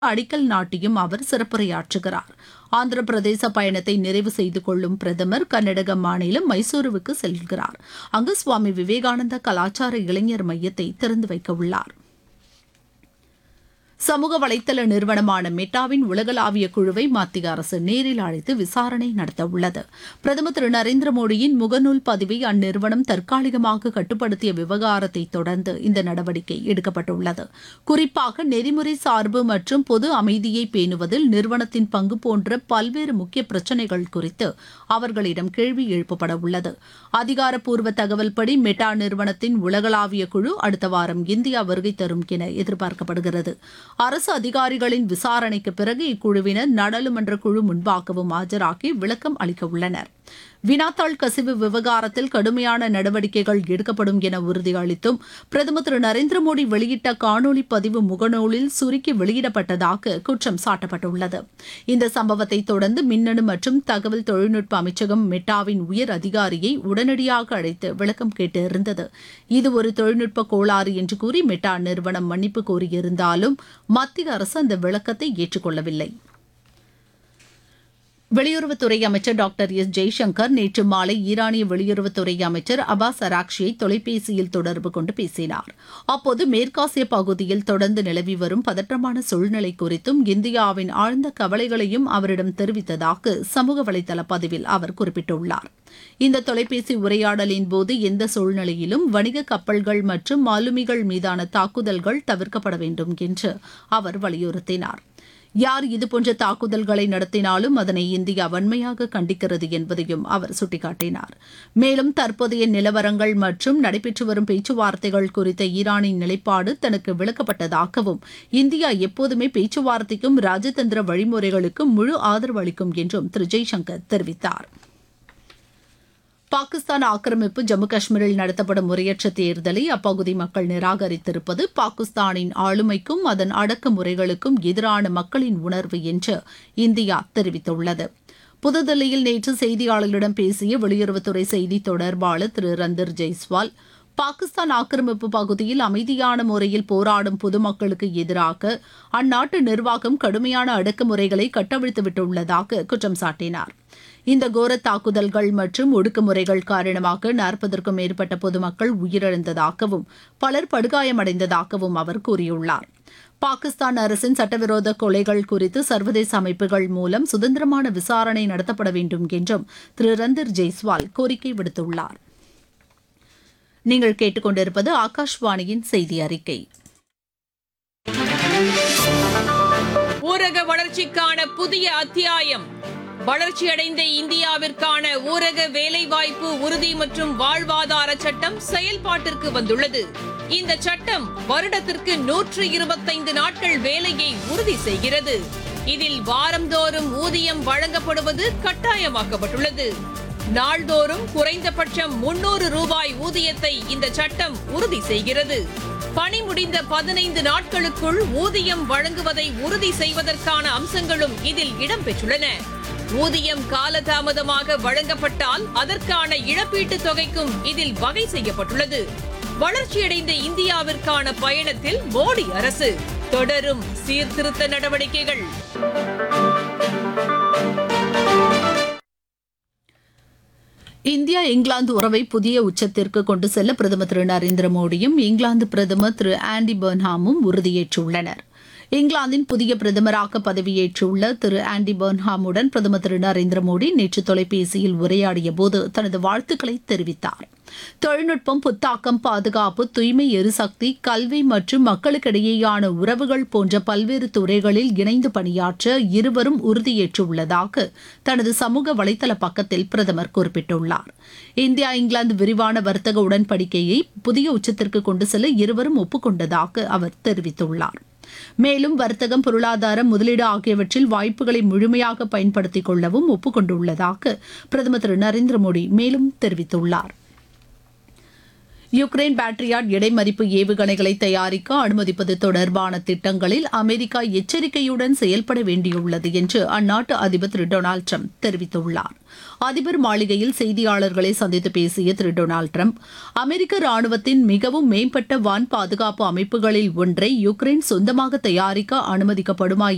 அடிக்கல் நாட்டியும் அவர் சிறப்புரையாற்றுகிறார் ஆந்திர பிரதேச பயணத்தை நிறைவு செய்து கொள்ளும் பிரதமர் கர்நாடக மாநிலம் மைசூருவுக்கு செல்கிறார் அங்கு சுவாமி விவேகானந்தா கலாச்சார இளைஞர் மையத்தை திறந்து வைக்க உள்ளார் சமூக வலைதள நிறுவனமான மெட்டாவின் உலகளாவிய குழுவை மத்திய அரசு நேரில் அழைத்து விசாரணை நடத்த உள்ளது பிரதமர் திரு நரேந்திர மோடியின் முகநூல் பதிவை அந்நிறுவனம் தற்காலிகமாக கட்டுப்படுத்திய விவகாரத்தை தொடர்ந்து இந்த நடவடிக்கை எடுக்கப்பட்டுள்ளது குறிப்பாக நெறிமுறை சார்பு மற்றும் பொது அமைதியை பேணுவதில் நிறுவனத்தின் பங்கு போன்ற பல்வேறு முக்கிய பிரச்சினைகள் குறித்து அவர்களிடம் கேள்வி எழுப்பப்பட உள்ளது அதிகாரப்பூர்வ தகவல்படி மெட்டா நிறுவனத்தின் உலகளாவிய குழு அடுத்த வாரம் இந்தியா வருகை தரும் என எதிர்பார்க்கப்படுகிறது அரசு அதிகாரிகளின் விசாரணைக்கு பிறகு இக்குழுவினர் நாடாளுமன்ற குழு முன்பாகவும் ஆஜராகி விளக்கம் அளிக்க உள்ளனர் வினாத்தாள் கசிவு விவகாரத்தில் கடுமையான நடவடிக்கைகள் எடுக்கப்படும் என உறுதியளித்தும் பிரதமர் திரு நரேந்திர மோடி வெளியிட்ட காணொலி பதிவு முகநூலில் சுருக்கி வெளியிடப்பட்டதாக குற்றம் சாட்டப்பட்டுள்ளது இந்த சம்பவத்தை தொடர்ந்து மின்னணு மற்றும் தகவல் தொழில்நுட்ப அமைச்சகம் மெட்டாவின் உயர் அதிகாரியை உடனடியாக அழைத்து விளக்கம் கேட்டிருந்தது இது ஒரு தொழில்நுட்ப கோளாறு என்று கூறி மெட்டா நிறுவனம் மன்னிப்பு கோரியிருந்தாலும் மத்திய அரசு அந்த விளக்கத்தை ஏற்றுக்கொள்ளவில்லை வெளியுறவுத்துறை அமைச்சர் டாக்டர் எஸ் ஜெய்சங்கர் நேற்று மாலை ஈரானிய வெளியுறவுத்துறை அமைச்சர் அபாஸ் அராக்ஷியை தொலைபேசியில் தொடர்பு கொண்டு பேசினார் அப்போது மேற்காசிய பகுதியில் தொடர்ந்து நிலவி வரும் பதற்றமான சூழ்நிலை குறித்தும் இந்தியாவின் ஆழ்ந்த கவலைகளையும் அவரிடம் தெரிவித்ததாக சமூக வலைதள பதிவில் அவர் குறிப்பிட்டுள்ளார் இந்த தொலைபேசி உரையாடலின் போது எந்த சூழ்நிலையிலும் வணிக கப்பல்கள் மற்றும் மாலுமிகள் மீதான தாக்குதல்கள் தவிர்க்கப்பட வேண்டும் என்று அவர் வலியுறுத்தினார் யார் இதுபோன்ற தாக்குதல்களை நடத்தினாலும் அதனை இந்தியா வன்மையாக கண்டிக்கிறது என்பதையும் அவர் சுட்டிக்காட்டினார் மேலும் தற்போதைய நிலவரங்கள் மற்றும் நடைபெற்று வரும் பேச்சுவார்த்தைகள் குறித்த ஈரானின் நிலைப்பாடு தனக்கு விளக்கப்பட்டதாகவும் இந்தியா எப்போதுமே பேச்சுவார்த்தைக்கும் ராஜதந்திர வழிமுறைகளுக்கும் முழு ஆதரவு அளிக்கும் என்றும் திரு ஜெய்சங்கர் தெரிவித்தார் பாகிஸ்தான் ஆக்கிரமிப்பு ஜம்மு காஷ்மீரில் நடத்தப்படும் முறையற்ற தேர்தலை அப்பகுதி மக்கள் நிராகரித்திருப்பது பாகிஸ்தானின் ஆளுமைக்கும் அதன் அடக்குமுறைகளுக்கும் எதிரான மக்களின் உணர்வு என்று இந்தியா தெரிவித்துள்ளது புதுதில்லியில் நேற்று செய்தியாளர்களிடம் பேசிய வெளியுறவுத்துறை செய்தி தொடர்பாளர் திரு ரந்தர் ஜெய்ஸ்வால் பாகிஸ்தான் ஆக்கிரமிப்பு பகுதியில் அமைதியான முறையில் போராடும் பொதுமக்களுக்கு எதிராக அந்நாட்டு நிர்வாகம் கடுமையான அடக்குமுறைகளை கட்டவிழ்த்துவிட்டுள்ளதாக குற்றம் சாட்டினார் இந்த கோர தாக்குதல்கள் மற்றும் ஒடுக்குமுறைகள் காரணமாக நாற்பதற்கும் மேற்பட்ட பொதுமக்கள் உயிரிழந்ததாகவும் பலர் படுகாயமடைந்ததாகவும் அவர் கூறியுள்ளார் பாகிஸ்தான் அரசின் சட்டவிரோத கொலைகள் குறித்து சர்வதேச அமைப்புகள் மூலம் சுதந்திரமான விசாரணை நடத்தப்பட வேண்டும் என்றும் திரு ரந்தர் ஜெய்ஸ்வால் கோரிக்கை விடுத்துள்ளார் நீங்கள் கேட்டுக்கொண்டிருப்பது ஆகாஷ்வாணியின் செய்தி அறிக்கை ஊரக வளர்ச்சிக்கான புதிய அத்தியாயம் வளர்ச்சியடைந்த இந்தியாவிற்கான ஊரக வேலைவாய்ப்பு உறுதி மற்றும் வாழ்வாதார சட்டம் செயல்பாட்டிற்கு வந்துள்ளது இந்த சட்டம் வருடத்திற்கு நூற்று இருபத்தைந்து நாட்கள் வேலையை உறுதி செய்கிறது இதில் வாரந்தோறும் ஊதியம் வழங்கப்படுவது கட்டாயமாக்கப்பட்டுள்ளது நாள்தோறும் குறைந்தபட்சம் முன்னூறு ரூபாய் ஊதியத்தை இந்த சட்டம் உறுதி செய்கிறது பணி முடிந்த பதினைந்து நாட்களுக்குள் ஊதியம் வழங்குவதை உறுதி செய்வதற்கான அம்சங்களும் இதில் இடம்பெற்றுள்ளன ஊதியம் காலதாமதமாக வழங்கப்பட்டால் அதற்கான இழப்பீட்டுத் தொகைக்கும் இதில் வகை செய்யப்பட்டுள்ளது வளர்ச்சியடைந்த இந்தியாவிற்கான பயணத்தில் மோடி அரசு தொடரும் சீர்திருத்த நடவடிக்கைகள் இந்தியா இங்கிலாந்து உறவை புதிய உச்சத்திற்கு கொண்டு செல்ல பிரதமர் திரு நரேந்திர மோடியும் இங்கிலாந்து பிரதமர் திரு ஆண்டி பர்ன்ஹாமும் உறுதியேற்றுள்ளனர் இங்கிலாந்தின் புதிய பிரதமராக பதவியேற்றுள்ள திரு ஆண்டி பர்ன்ஹாமுடன் பிரதமர் திரு நரேந்திர மோடி நேற்று தொலைபேசியில் உரையாடிய போது தனது வாழ்த்துக்களை தெரிவித்தார் தொழில்நுட்பம் புத்தாக்கம் பாதுகாப்பு தூய்மை எரிசக்தி கல்வி மற்றும் மக்களுக்கிடையேயான உறவுகள் போன்ற பல்வேறு துறைகளில் இணைந்து பணியாற்ற இருவரும் உறுதியேற்றுள்ளதாக தனது சமூக வலைதள பக்கத்தில் பிரதமர் குறிப்பிட்டுள்ளார் இந்தியா இங்கிலாந்து விரிவான வர்த்தக உடன்படிக்கையை புதிய உச்சத்திற்கு கொண்டு செல்ல இருவரும் ஒப்புக்கொண்டதாக அவர் தெரிவித்துள்ளார் மேலும் வர்த்தகம் பொருளாதாரம் முதலீடு ஆகியவற்றில் வாய்ப்புகளை முழுமையாக பயன்படுத்திக் கொள்ளவும் ஒப்புக்கொண்டுள்ளதாக பிரதமர் திரு நரேந்திர மோடி மேலும் தெரிவித்துள்ளார் யுக்ரைன் பேட்ரியாட் இடைமறிப்பு ஏவுகணைகளை தயாரிக்க அனுமதிப்பது தொடர்பான திட்டங்களில் அமெரிக்கா எச்சரிக்கையுடன் செயல்பட வேண்டியுள்ளது என்று அந்நாட்டு அதிபர் திரு டொனால்டு ட்ரம்ப் தெரிவித்துள்ளார் அதிபர் மாளிகையில் செய்தியாளர்களை சந்தித்து பேசிய திரு டொனால்டு ட்ரம்ப் அமெரிக்க ராணுவத்தின் மிகவும் மேம்பட்ட வான் பாதுகாப்பு அமைப்புகளில் ஒன்றை யுக்ரைன் சொந்தமாக தயாரிக்க அனுமதிக்கப்படுமா